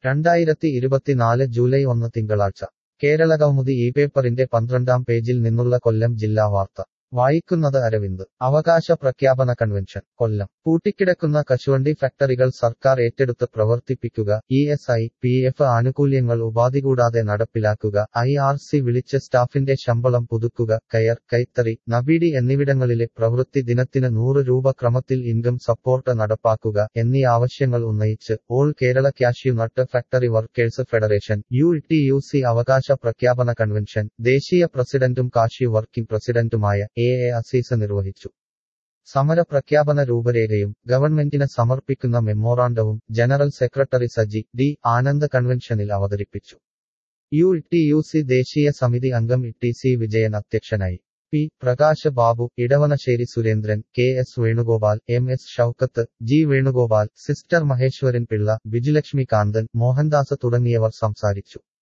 രണ്ടായിരത്തി ഇരുപത്തിനാല് ജൂലൈ ഒന്ന് തിങ്കളാഴ്ച കേരളകൗമുദി ഈ പേപ്പറിന്റെ പന്ത്രണ്ടാം പേജിൽ നിന്നുള്ള കൊല്ലം ജില്ലാ വാർത്ത വായിക്കുന്നത് അരവിന്ദ് അവകാശ പ്രഖ്യാപന കൺവെൻഷൻ കൊല്ലം പൂട്ടിക്കിടക്കുന്ന കശുവണ്ടി ഫാക്ടറികൾ സർക്കാർ ഏറ്റെടുത്ത് പ്രവർത്തിപ്പിക്കുക E S I P F ആനുകൂല്യങ്ങൾ ഉപാധി കൂടാതെ നടപ്പിലാക്കുക ഐ ആർ സി വിളിച്ച് സ്റ്റാഫിന്റെ ശമ്പളം പുതുക്കുക കയർ കൈത്തറി നബീഡി എന്നിവിടങ്ങളിലെ പ്രവൃത്തി ദിനത്തിന് നൂറ് രൂപ ക്രമത്തിൽ ഇൻകം സപ്പോർട്ട് നടപ്പാക്കുക എന്നീ ആവശ്യങ്ങൾ ഉന്നയിച്ച് all Kerala cashew nut factory workers federation U T U C അവകാശ പ്രഖ്യാപന കൺവെൻഷൻ ദേശീയ പ്രസിഡന്റും കാഷ്യൂ വർക്കിംഗ് പ്രസിഡന്റുമായ എ എ അസീസ് നിർവഹിച്ചു സമര പ്രഖ്യാപന രൂപരേഖയും ഗവൺമെന്റിന് സമർപ്പിക്കുന്ന മെമ്മോറാണ്ടവും general secretary Saji D Anand കൺവെൻഷനിൽ അവതരിപ്പിച്ചു യു ടി യു സി ദേശീയ സമിതി അംഗം ടി സി വിജയൻ അധ്യക്ഷനായി P Prakash Babu Edavanassery Surendran K S Venugopal M S Shoukath G Venugopal sister Maheshwaran Pillai Bijulakshmi Kanthan Mohandas തുടങ്ങിയവർ സംസാരിച്ചു